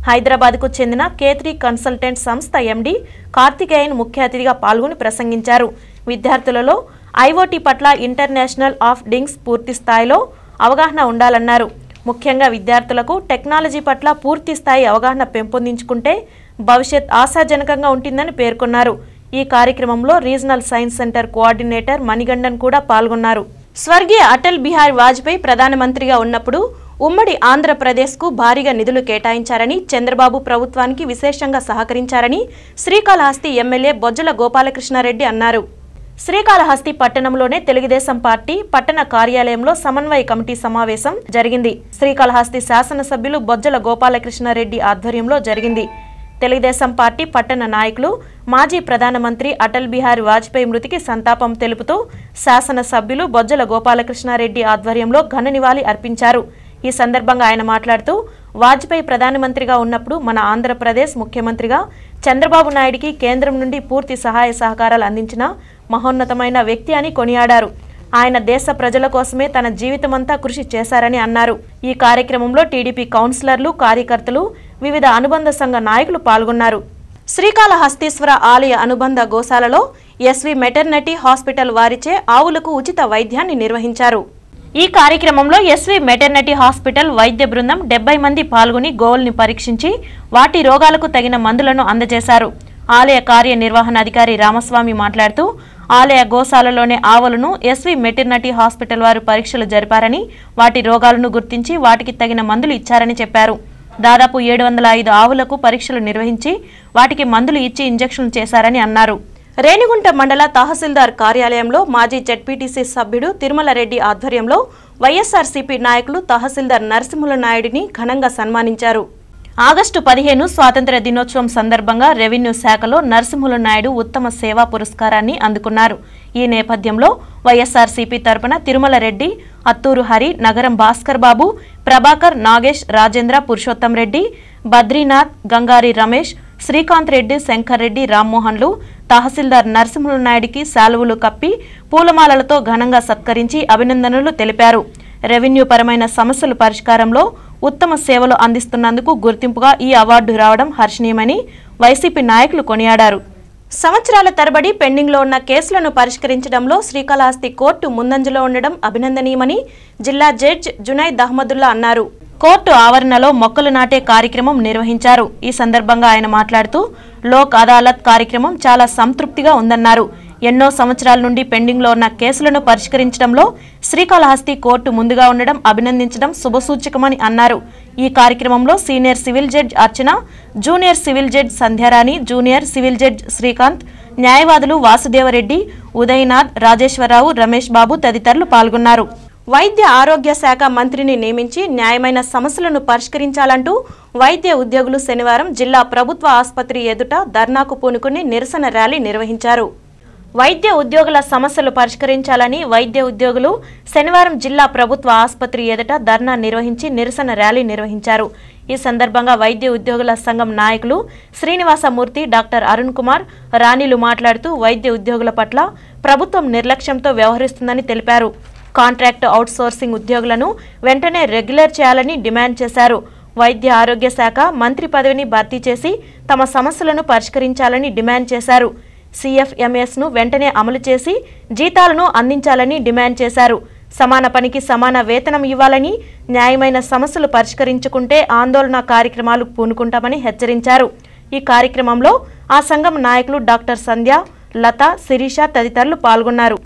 A: హైదరాబాద్కు చెందిన కేత్రి కన్సల్టెంట్ సంస్థ ఎండి కార్తికేయన్ ముఖ్య అతిథిగా పాల్గొని ప్రసంగించారు విద్యార్థులలో ఐఓటీ పట్ల ఇంటర్నేషనల్ ఆఫ్ డింగ్స్ పూర్తి స్థాయిలో అవగాహన ఉండాలన్నారు ముఖ్యంగా విద్యార్థులకు టెక్నాలజీ పట్ల పూర్తి స్థాయి అవగాహన పెంపొందించుకుంటే భవిష్యత్ ఆశాజనకంగా ఉంటుందని పేర్కొన్నారు ఈ కార్యక్రమంలో regional science centre coordinator Manigandan కూడా పాల్గొన్నారు స్వర్గీయ అటల్ బిహారీ వాజ్పేయి ప్రధానమంత్రిగా ఉన్నప్పుడు ఉమ్మడి ఆంధ్రప్రదేశ్కు భారీగా నిధులు కేటాయించారని చంద్రబాబు ప్రభుత్వానికి విశేషంగా సహకరించారని శ్రీకాళహస్తి ఎమ్మెల్యే బొజ్జల గోపాలకృష్ణారెడ్డి అన్నారు శ్రీకాళహస్తి పట్టణంలోనే తెలుగుదేశం పార్టీ పట్టణ కార్యాలయంలో సమన్వయ కమిటీ సమావేశం జరిగింది శ్రీకాళహస్తి శాసనసభ్యులు బొజ్జల గోపాలకృష్ణారెడ్డి ఆధ్వర్యంలో జరిగింది తెలుగుదేశం పార్టీ పట్టణ నాయకులు మాజీ ప్రధానమంత్రి అటల్ బిహారీ వాజ్పేయి మృతికి సంతాపం తెలుపుతూ శాసనసభ్యులు బొజ్జల గోపాలకృష్ణారెడ్డి ఆధ్వర్యంలో ఘన నివాళి అర్పించారు ఈ సందర్భంగా ఆయన మాట్లాడుతూ వాజ్పేయి ప్రధానమంత్రిగా ఉన్నప్పుడు మన ఆంధ్రప్రదేశ్ ముఖ్యమంత్రిగా చంద్రబాబు నాయుడికి కేంద్రం నుండి పూర్తి సహాయ సహకారాలు అందించిన మహోన్నతమైన వ్యక్తి అని కొనియాడారు ఆయన దేశ ప్రజల కోసమే తన జీవితమంతా కృషి చేశారని అన్నారు ఈ కార్యక్రమంలో టీడీపీ కౌన్సిలర్లు కార్యకర్తలు వివిధ అనుబంధ సంఘ నాయకులు పాల్గొన్నారు శ్రీకాళహస్తీశ్వర ఆలయ అనుబంధ గోశాలలో ఎస్వి మెటర్నిటీ హాస్పిటల్ వారిచే ఆవులకు ఉచిత వైద్యాన్ని నిర్వహించారు ఈ కార్యక్రమంలో ఎస్వి మెటర్నిటీ హాస్పిటల్ వైద్య బృందం డెబ్బై మంది పాల్గొని గోవుల్ని పరీక్షించి వాటి రోగాలకు తగిన మందులను అందజేశారు ఆలయ కార్యనిర్వహణాధికారి రామస్వామి మాట్లాడుతూ ఆలయ గోశాలలోని ఆవులను ఎస్వి మెటర్నిటీ హాస్పిటల్ వారు పరీక్షలు జరిపారని వాటి రోగాలను గుర్తించి వాటికి తగిన మందులు ఇచ్చారని చెప్పారు దాదాపు ఏడు వందల ఐదు ఆవులకు పరీక్షలు నిర్వహించి వాటికి మందులు ఇచ్చి ఇంజెక్షన్లు చేశారని అన్నారు రేణిగుంట మండల తహసీల్దార్ కార్యాలయంలో మాజీ జడ్పీటీసీ సభ్యుడు తిరుమల రెడ్డి ఆధ్వర్యంలో వైఎస్ఆర్సీపీ నాయకులు తహసీల్దార్ నరసింహుల నాయుడిని ఘనంగా సన్మానించారు ఆగస్టు పదిహేను స్వాతంత్ర దినోత్సవం సందర్భంగా రెవెన్యూ శాఖలో నరసింహుల నాయుడు ఉత్తమ సేవా పురస్కారాన్ని అందుకున్నారు ఈ నేపథ్యంలో వైఎస్ఆర్సీపీ తరపున తిరుమల రెడ్డి అత్తూరు హరి నగరం భాస్కర్ బాబు ప్రభాకర్ నాగేష్ రాజేంద్ర పురుషోత్తం రెడ్డి బద్రీనాథ్ గంగారి రమేష్ శ్రీకాంత్ రెడ్డి శంకర్ రెడ్డి రామ్మోహన్లు తహసీల్దార్ నరసింహుల నాయుడికి శాలువలు కప్పి పూలమాలలతో ఘనంగా సత్కరించి అభినందనలు తెలిపారు రెవెన్యూ పరమైన సమస్యల పరిష్కారంలో ఉత్తమ సేవలు అందిస్తున్నందుకు గుర్తింపుగా ఈ అవార్డు రావడం హర్షణీయమని వైసీపీ నాయకులు కొనియాడారు సంవత్సరాల తరబడి పెండింగ్లో ఉన్న కేసులను పరిష్కరించడంలో శ్రీకాళహస్తి కోర్టు ముందంజలో ఉండడం అభినందనీయమని జిల్లా జడ్జ్ జునైద్ అహ్మదుల్లా అన్నారు కోర్టు ఆవరణలో మొక్కలు నాటే కార్యక్రమం నిర్వహించారు ఈ సందర్భంగా ఆయన మాట్లాడుతూ లోక్ అదాలత్ కార్యక్రమం చాలా సంతృప్తిగా ఉందన్నారు ఎన్నో సంవత్సరాల నుండి పెండింగ్లో ఉన్న కేసులను పరిష్కరించడంలో శ్రీకాళహస్తి కోర్టు ముందుగా ఉండడం అభినందించడం శుభసూచకమని అన్నారు ఈ కార్యక్రమంలో senior civil judge Archana junior civil judge Sandhyarani junior civil judge Srikanth న్యాయవాదులు వాసుదేవరెడ్డి ఉదయనాథ్ రాజేశ్వరరావు రమేష్ బాబు తదితరులు పాల్గొన్నారు వైద్య ఆరోగ్య శాఖ మంత్రిని నియమించి న్యాయమైన సమస్యలను పరిష్కరించాలంటూ వైద్య ఉద్యోగులు శనివారం జిల్లా ప్రభుత్వ ఆసుపత్రి ఎదుట ధర్నాకు పూనుకుని నిరసన ర్యాలీ నిర్వహించారు వైద్య ఉద్యోగుల సమస్యలు పరిష్కరించాలని వైద్య ఉద్యోగులు శనివారం జిల్లా ప్రభుత్వ ఆసుపత్రి ఎదుట ధర్నా నిర్వహించి నిరసన ర్యాలీ నిర్వహించారు ఈ సందర్భంగా వైద్య ఉద్యోగుల సంఘం నాయకులు శ్రీనివాసమూర్తి డాక్టర్ అరుణ్ కుమార్ రాణిలు మాట్లాడుతూ వైద్య ఉద్యోగుల పట్ల ప్రభుత్వం నిర్లక్ష్యంతో వ్యవహరిస్తుందని తెలిపారు కాంట్రాక్ట్ అవుట్సోర్సింగ్ ఉద్యోగులను వెంటనే రెగ్యులర్ చేయాలని డిమాండ్ చేశారు వైద్య ఆరోగ్య శాఖ మంత్రి పదవిని భర్తీ చేసి తమ సమస్యలను పరిష్కరించాలని డిమాండ్ చేశారు సిఎఫ్ఎంఎస్ ను వెంటనే అమలు చేసి జీతాలను అందించాలని డిమాండ్ చేశారు సమాన పనికి సమాన వేతనం ఇవ్వాలని న్యాయమైన సమస్యలు పరిష్కరించుకుంటే ఆందోళన కార్యక్రమాలు పూనుకుంటామని హెచ్చరించారు ఈ కార్యక్రమంలో ఆ సంఘం నాయకులు డాక్టర్ సంధ్య లత శిరీష తదితరులు పాల్గొన్నారు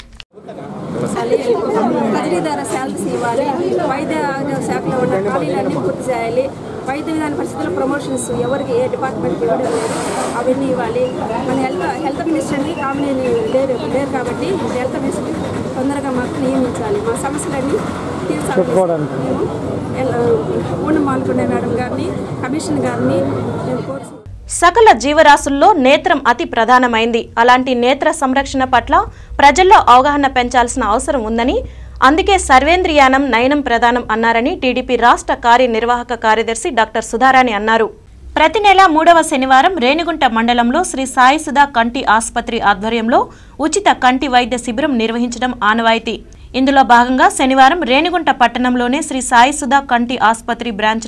M: బదిలీదార శాలరీస్ ఇవ్వాలి వైద్య ఆరోగ్య శాఖలో ఉన్న ఖాళీలన్నీ పూర్తి చేయాలి వైద్య విధాన పరిస్థితుల్లో ప్రమోషన్స్ ఎవరికి ఏ డిపార్ట్మెంట్కి ఇవ్వడం లేదు అవన్నీ ఇవ్వాలి మన హెల్త్ హెల్త్ మినిస్టర్ని కామినేని లేరు లేరు కాబట్టి హెల్త్ మినిస్టర్ తొందరగా మాకు నియమించాలి మా సమస్యలన్నీ తీర్చాలి మేము పూర్ణ మాల్కొండ మేడం గారిని కమిషన్ గారిని మేము కోరుతున్నాం
A: సకల జీవరాశుల్లో నేత్రం అతి ప్రధానమైంది అలాంటి నేత్ర సంరక్షణ పట్ల ప్రజల్లో అవగాహన పెంచాల్సిన అవసరం ఉందని అందుకే సర్వేంద్రియానం నయనం ప్రధానం అన్నారని టీడీపీ రాష్ట్ర కార్యనిర్వాహక కార్యదర్శి డాక్టర్ సుధారాణి అన్నారు ప్రతి నెల మూడవ శనివారం రేణిగుంట మండలంలో శ్రీ సాయి సుధా కంటి ఆసుపత్రి ఆధ్వర్యంలో ఉచిత కంటి వైద్య శిబిరం నిర్వహించడం ఆనవాయితీ ఇందులో భాగంగా శనివారం రేణిగుంట పట్టణంలోని శ్రీ సాయి సుధా కంటి ఆసుపత్రి బ్రాంచ్లో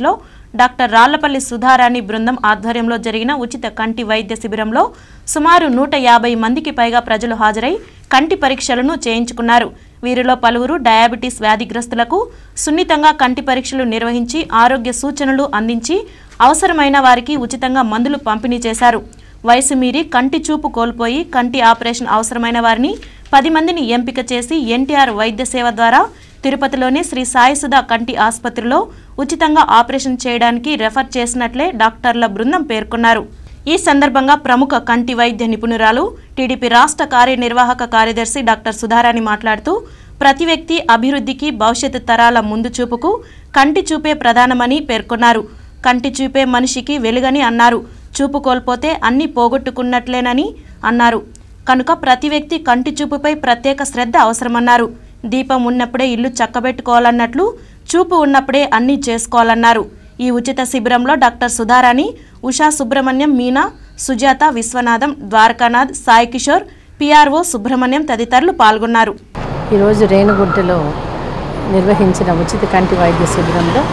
A: డాక్టర్ రాళ్లపల్లి సుధారాణి బృందం ఆధ్వర్యంలో జరిగిన ఉచిత కంటి వైద్య శిబిరంలో సుమారు నూట యాభై మందికి పైగా ప్రజలు హాజరై కంటి పరీక్షలను చేయించుకున్నారు వీరిలో పలువురు డయాబెటీస్ వ్యాధిగ్రస్తులకు సున్నితంగా కంటి పరీక్షలు నిర్వహించి ఆరోగ్య సూచనలు అందించి అవసరమైన వారికి ఉచితంగా మందులు పంపిణీ చేశారు వయసు మీరి కంటి చూపు కోల్పోయి కంటి ఆపరేషన్ అవసరమైన వారిని పది మందిని ఎంపిక చేసి ఎన్టీఆర్ వైద్య సేవ ద్వారా తిరుపతిలోని శ్రీ సాయిసుధ కంటి ఆసుపత్రిలో ఉచితంగా ఆపరేషన్ చేయడానికి రెఫర్ చేసినట్లే డాక్టర్ల బృందం పేర్కొన్నారు ఈ సందర్భంగా ప్రముఖ కంటి వైద్య నిపుణురాలు టీడీపీ రాష్ట్ర కార్యనిర్వాహక కార్యదర్శి డాక్టర్ సుధారాణి మాట్లాడుతూ ప్రతి వ్యక్తి అభివృద్ధికి భవిష్యత్తు తరాల ముందు చూపుకు కంటి చూపే ప్రధానమని పేర్కొన్నారు కంటి చూపే మనిషికి వెలుగని అన్నారు చూపు కోల్పోతే అన్ని పోగొట్టుకున్నట్లేనని అన్నారు కనుక ప్రతి వ్యక్తి కంటి చూపుపై ప్రత్యేక శ్రద్ధ అవసరమన్నారు దీపం ఉన్నప్పుడే ఇల్లు చక్కబెట్టుకోవాలన్నట్లు చూపు ఉన్నప్పుడే అన్నీ చేసుకోవాలన్నారు ఈ ఉచిత శిబిరంలో డాక్టర్ సుధారాణి ఉషా సుబ్రహ్మణ్యం మీనా సుజాత విశ్వనాథం ద్వారకానాథ్ సాయి కిషోర్ పిఆర్ఓ సుబ్రహ్మణ్యం తదితరులు పాల్గొన్నారు
N: ఈరోజు రేణుగుంటలో నిర్వహించిన ఉచిత కంటి వైద్య శిబిరంలో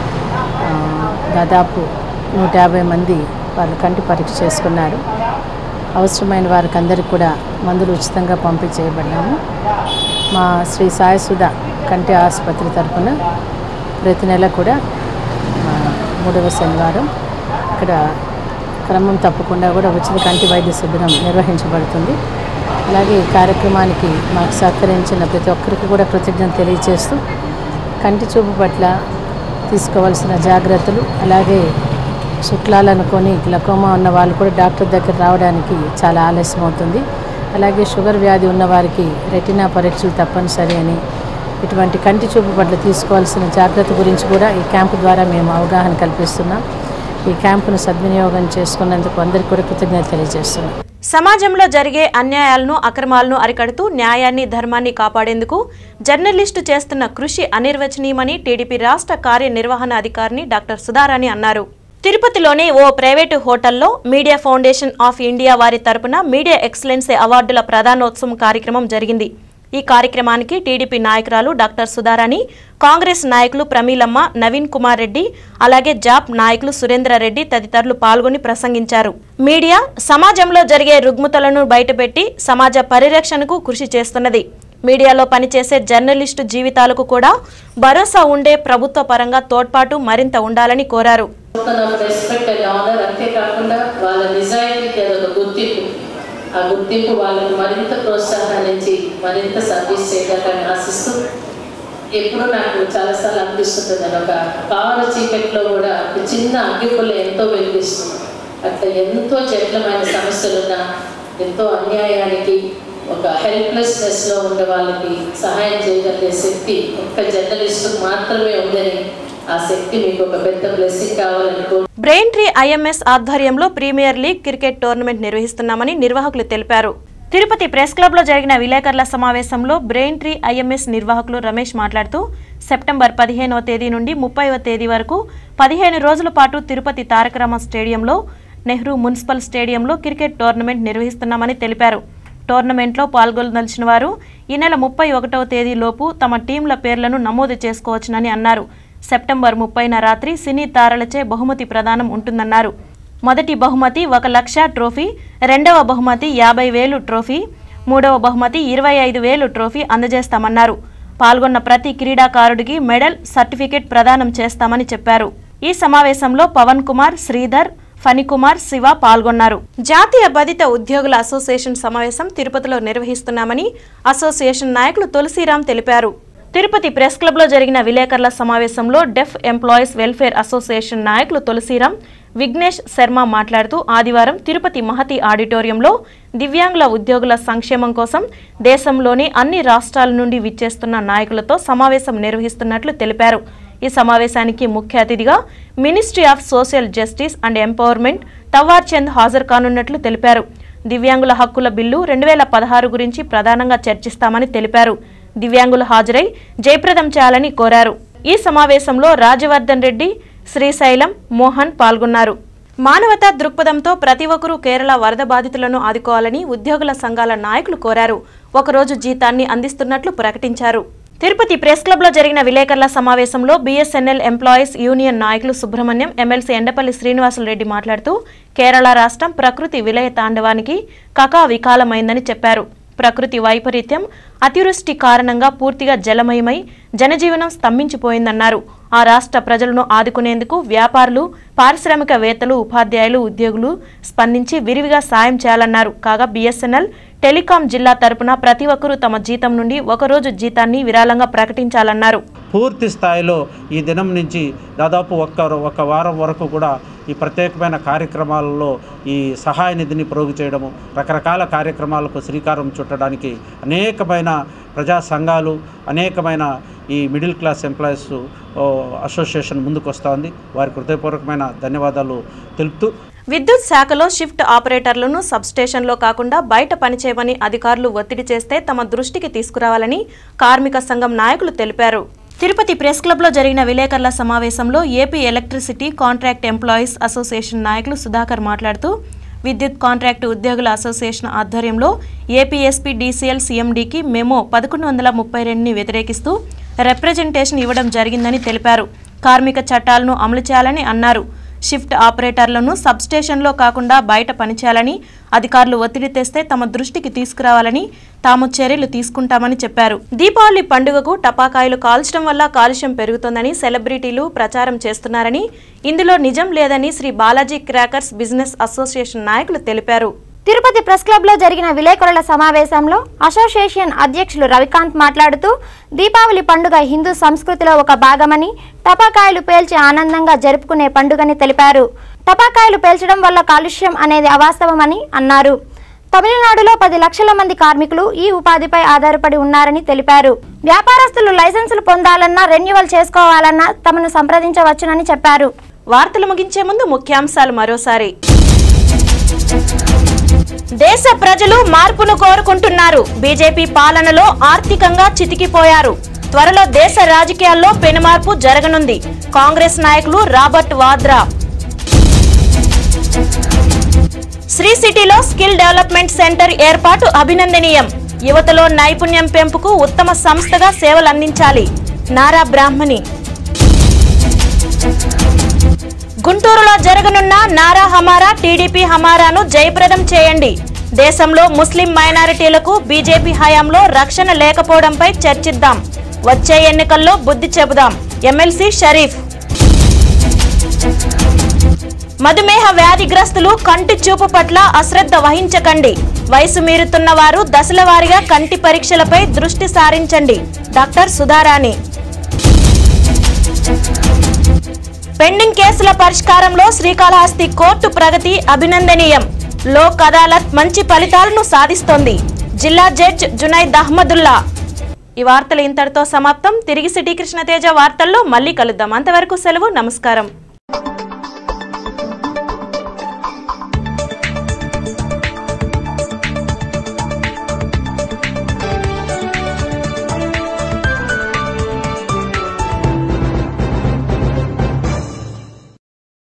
N: ఆ, దాదాపు నూట యాభై మంది వాళ్ళు కంటి పరీక్ష చేసుకున్నారు అవసరమైన వారికి అందరికి కూడా మందులు ఉచితంగా పంపిణీ చేయబడ్డాము మా శ్రీ సాయసుధ కంటి ఆసుపత్రి తరఫున ప్రతి నెల కూడా ఆ, మూడవ శనివారం ఇక్కడ క్రమం తప్పకుండా కూడా ఉచిత కంటి వైద్య శిబిరం నిర్వహించబడుతుంది అలాగే ఈ కార్యక్రమానికి మాకు సహకరించిన ప్రతి ఒక్కరికి కూడా కృతజ్ఞత తెలియజేస్తూ కంటి చూపు పట్ల తీసుకోవాల్సిన జాగ్రత్తలు అలాగే శుక్లాలను కొని గ్లకోమా ఉన్న వాళ్ళు కూడా డాక్టర్ దగ్గర రావడానికి చాలా ఆలస్యం అవుతుంది అలాగే షుగర్ వ్యాధి ఉన్న వారికి రెటినా పరీక్షలు తప్పనిసరి అని ఇటువంటి కంటి చూపు పట్ల తీసుకోవాల్సిన జాగ్రత్త గురించి కూడా ఈ క్యాంపు ద్వారా మేము అవగాహన కల్పిస్తున్నాం ఈ క్యాంపును సద్వినియోగం చేసుకున్నందుకు అందరికీ కూడా కృతజ్ఞత తెలియజేస్తున్నాం
A: సమాజంలో జరిగే అన్యాయాలను అక్రమాలను అరికడుతూ న్యాయాన్ని ధర్మాన్ని కాపాడేందుకు జర్నలిస్టు చేస్తున్న కృషి అనిర్వచనీయమని టీడీపీ రాష్ట్ర కార్యనిర్వహణ అధికారిని డాక్టర్ సుధారాణి అన్నారు తిరుపతిలోని ఓ ప్రైవేటు హోటల్లో మీడియా ఫౌండేషన్ ఆఫ్ ఇండియా వారి తరపున మీడియా ఎక్సలెన్సీ అవార్డుల ప్రధానోత్సవం కార్యక్రమం జరిగింది ఈ కార్యక్రమానికి టీడీపీ నాయకురాలు డాక్టర్ సుధారాణి కాంగ్రెస్ నాయకులు ప్రమీలమ్మ నవీన్ కుమార్ రెడ్డి అలాగే జాప్ నాయకులు సురేంద్రారెడ్డి తదితరులు పాల్గొని ప్రసంగించారు మీడియా సమాజంలో జరిగే రుగ్మతలను బయటపెట్టి సమాజ పరిరక్షణకు కృషి చేస్తున్నది మీడియాలో పనిచేసే జర్నలిస్టు జీవితాలకు కూడా భరోసా ఉండే ప్రభుత్వ పరంగా తోడ్పాటు మరింత ఉండాలని కోరారు
O: రెస్పెక్ట్ అండ్ ఆనర్ అంతేకాకుండా వాళ్ళ నిజాయితీకి అదొక గుర్తింపు ఆ గుర్తింపు వాళ్ళకు మరింత ప్రోత్సాహాన్ని ఇచ్చి మరింత సర్వీస్ చేయాలని ఆశిస్తూ ఎప్పుడూ నాకు చాలాసార్లు అనిపిస్తుంటుంది అని ఒక కారు చీకట్లో కూడా ఒక చిన్న అగ్గిపుల్ల ఎంతో వెలిగిస్తుంది అట్లా ఎంతో జటిలమైన సమస్యలున్న ఎంతో అన్యాయానికి ఒక హెల్ప్లెస్నెస్లో ఉండే వాళ్ళకి సహాయం చేయగలిగే శక్తి ఒక్క జర్నలిస్టుకు మాత్రమే ఉందని ఆ శక్తి మీకు ఒక పెద్ద బ్లెస్సింగ్ కావాలని కోరు
A: బ్రెయిన్ ట్రీ ఐఎంఎస్ ఆధ్వర్యంలో ప్రీమియర్ లీగ్ క్రికెట్ టోర్నమెంట్ నిర్వహిస్తున్నామని నిర్వాహకులు తెలిపారు తిరుపతి ప్రెస్ క్లబ్లో జరిగిన విలేకరుల సమావేశంలో బ్రెయిన్ ట్రీ ఐఎంఎస్ నిర్వాహకులు రమేష్ మాట్లాడుతూ సెప్టెంబర్ పదిహేనవ తేదీ నుండి ముప్పైవ తేదీ వరకు పదిహేను రోజుల పాటు తిరుపతి తారకరామ స్టేడియంలో నెహ్రూ మున్సిపల్ స్టేడియంలో క్రికెట్ టోర్నమెంట్ నిర్వహిస్తున్నామని తెలిపారు టోర్నమెంట్లో పాల్గొనదలిచిన వారు ఈ నెల ముప్పై ఒకటవ తేదీలోపు తమ టీంల పేర్లను నమోదు చేసుకోవచ్చునని అన్నారు సెప్టెంబర్ ముప్పైన రాత్రి సినీ తారలచే బహుమతి ప్రదానం ఉంటుందన్నారు మొదటి బహుమతి ఒక లక్ష ట్రోఫీ రెండవ బహుమతి యాభై వేలు ట్రోఫీ మూడవ బహుమతి ఇరవై ఐదు వేలు ట్రోఫీ అందజేస్తామన్నారు పాల్గొన్న ప్రతి క్రీడాకారుడికి మెడల్ సర్టిఫికెట్ ప్రదానం చేస్తామని చెప్పారు ఈ సమావేశంలో పవన్ కుమార్ శ్రీధర్ ఫణికుమార్ శివ పాల్గొన్నారు జాతీయ బాధిత ఉద్యోగుల అసోసియేషన్ సమావేశం తిరుపతిలో నిర్వహిస్తున్నామని అసోసియేషన్ నాయకులు తులసిరాం తెలిపారు తిరుపతి ప్రెస్ క్లబ్లో జరిగిన విలేకరుల సమావేశంలో డెఫ్ ఎంప్లాయీస్ వెల్ఫేర్ అసోసియేషన్ నాయకులు తులసిరాం విఘ్నేష్ శర్మ మాట్లాడుతూ ఆదివారం తిరుపతి మహతి ఆడిటోరియంలో దివ్యాంగుల ఉద్యోగుల సంక్షేమం కోసం దేశంలోని అన్ని రాష్ట్రాల నుండి విచ్చేస్తున్న నాయకులతో సమావేశం నిర్వహిస్తున్నట్లు తెలిపారు ఈ సమావేశానికి ముఖ్య అతిథిగా ministry of social justice and empowerment Thawar Chand హాజరు కానున్నట్లు తెలిపారు దివ్యాంగుల హక్కుల బిల్లు రెండు వేల పదహారు గురించి ప్రధానంగా చర్చిస్తామని తెలిపారు దివ్యాంగులు హాజరై జయప్రదం చేయాలని కోరారు ఈ సమావేశంలో రాజవర్ధన్ రెడ్డి శ్రీశైలం మోహన్ పాల్గొన్నారు మానవతా దృక్పథంతో ప్రతి ఒక్కరూ కేరళ వరద బాధితులను ఆదుకోవాలని ఉద్యోగుల సంఘాల నాయకులు కోరారు ఒకరోజు జీతాన్ని అందిస్తున్నట్లు ప్రకటించారు తిరుపతి ప్రెస్ క్లబ్లో జరిగిన విలేకరుల సమావేశంలో బీఎస్ఎన్ఎల్ ఎంప్లాయీస్ యూనియన్ నాయకులు సుబ్రహ్మణ్యం ఎమ్మెల్సీ ఎండపల్లి శ్రీనివాసులరెడ్డి మాట్లాడుతూ కేరళ రాష్ట్రం ప్రకృతి విలయ తాండవానికి కకా వికాలమైందని చెప్పారు ప్రకృతి వైపరీత్యం అతివృష్టి కారణంగా పూర్తిగా జలమయమై జనజీవనం స్తంభించిపోయిందన్నారు ఆ రాష్ట్ర ప్రజలను ఆదుకునేందుకు వ్యాపారులు పారిశ్రామికవేత్తలు ఉపాధ్యాయులు ఉద్యోగులు స్పందించి విరివిగా సాయం చేయాలన్నారు కాగా బీఎస్ఎన్ఎల్ టెలికాం జిల్లా తరపున ప్రతి ఒక్కరూ తమ జీతం నుండి ఒకరోజు జీతాన్ని విరాళంగా ప్రకటించాలన్నారు
J: పూర్తి స్థాయిలో ఈ దినం నుంచి దాదాపు ఒక్క ఒక వారం వరకు కూడా ఈ ప్రత్యేకమైన కార్యక్రమాలలో ఈ సహాయ నిధిని ప్రోగు చేయడము రకరకాల కార్యక్రమాలకు శ్రీకారం చుట్టడానికి అనేకమైన ప్రజా సంఘాలు అనేకమైన ఈ మిడిల్ క్లాస్ ఎంప్లాయీస్ అసోసియేషన్ ముందుకు వస్తోంది వారికి హృదయపూర్వకమైన ధన్యవాదాలు తెలుపుతూ
A: విద్యుత్ శాఖలో షిఫ్ట్ ఆపరేటర్లను సబ్స్టేషన్లో కాకుండా బయట పనిచేయమని అధికారులు ఒత్తిడి చేస్తే తమ దృష్టికి తీసుకురావాలని కార్మిక సంఘం నాయకులు తెలిపారు తిరుపతి ప్రెస్ క్లబ్లో జరిగిన విలేకరుల సమావేశంలో AP electricity contract employees association నాయకులు సుధాకర్ మాట్లాడుతూ విద్యుత్ కాంట్రాక్టు ఉద్యోగుల అసోసియేషన్ ఆధ్వర్యంలో ఏపీఎస్పీ డీసీఎల్ సీఎండీకి మెమో పదకొండు వందల ముప్పై రెండుని వ్యతిరేకిస్తూ రిప్రజెంటేషన్ ఇవ్వడం జరిగిందని తెలిపారు కార్మిక చట్టాలను అమలు చేయాలని అన్నారు షిఫ్ట్ ఆపరేటర్లను సబ్స్టేషన్లో కాకుండా బయట పనిచేయాలని అధికారులు ఒత్తిడి తెస్తే తమ దృష్టికి తీసుకురావాలని తాము చర్యలు తీసుకుంటామని చెప్పారు దీపావళి పండుగకు టపాకాయలు కాల్చడం వల్ల కాలుష్యం పెరుగుతోందని సెలబ్రిటీలు ప్రచారం చేస్తున్నారని ఇందులో నిజం లేదని Sri Balaji crackers business association నాయకులు తెలిపారు
P: తిరుపతి ప్రెస్ క్లబ్లో జరిగిన విలేకరుల సమావేశంలో అసోసియేషన్ అధ్యక్షులు రవికాంత్ మాట్లాడుతూ దీపావళి పండుగ హిందూ సంస్కృతిలో ఒక భాగమని టపాకాయలు పేల్చి ఆనందంగా జరుపుకునే పండుగని తెలిపారు టపాకాయలు పేల్చడం వల్ల కాలుష్యం అనేది అవాస్తవమని అన్నారు తమిళనాడులో పది లక్షల మంది కార్మికులు ఈ ఉపాధిపై ఆధారపడి ఉన్నారని తెలిపారు వ్యాపారస్తులు లైసెన్సులు పొందాలన్నా రెన్యువల్ చేసుకోవాలన్నా తమను సంప్రదించవచ్చునని చెప్పారు
A: వార్తలు ముగించే ముందు ముఖ్యాంశాలు మరోసారి దేశ ప్రజలు మార్పును కోరుకుంటున్నారు బీజేపీ పాలనలో ఆర్థికంగా చితికిపోయారు త్వరలో దేశ రాజకీయాల్లో పెనుమార్పు జరగనుంది కాంగ్రెస్ నాయకులు రాబర్ట్ వాద్రా శ్రీ సిటీలో స్కిల్ డెవలప్మెంట్ సెంటర్ ఏర్పాటు అభినందనీయం యువతలో నైపుణ్యం పెంపుకు ఉత్తమ సంస్థగా సేవలు అందించాలి నారా బ్రాహ్మణి గుంటూరులో జరగనున్న నారా హమారా టీడీపీ హమారాను జయప్రదం చేయండి దేశంలో ముస్లిం మైనారిటీలకు బీజేపీ హయాంలో రక్షణ లేకపోవడంపై చర్చిద్దాం వచ్చే ఎన్నికల్లో బుద్ధి చెబుదాం ఎమ్మెల్సీ షరీఫ్ మధుమేహ వ్యాధిగ్రస్తులు కంటి చూపు పట్ల అశ్రద్ధ వహించకండి వయసు మీరుతున్న వారు దశల వారీగా కంటి పరీక్షలపై దృష్టి సారించండి డాక్టర్ సుధారాణి పెండింగ్ కేసుల పరిష్కారంలో శ్రీకాళహస్తి కోర్టు ప్రగతి అభినందనీయం లోక్ అదాలత్ మంచి ఫలితాలను సాధిస్తోంది జిల్లా జడ్జ్ జునైద్ అహ్మదుల్లా ఈ వార్తలు ఇంతటితో సమాప్తం తిరిగి సిటీ కృష్ణతేజ వార్తల్లో మళ్ళీ కలుద్దాం అంతవరకు సెలవు నమస్కారం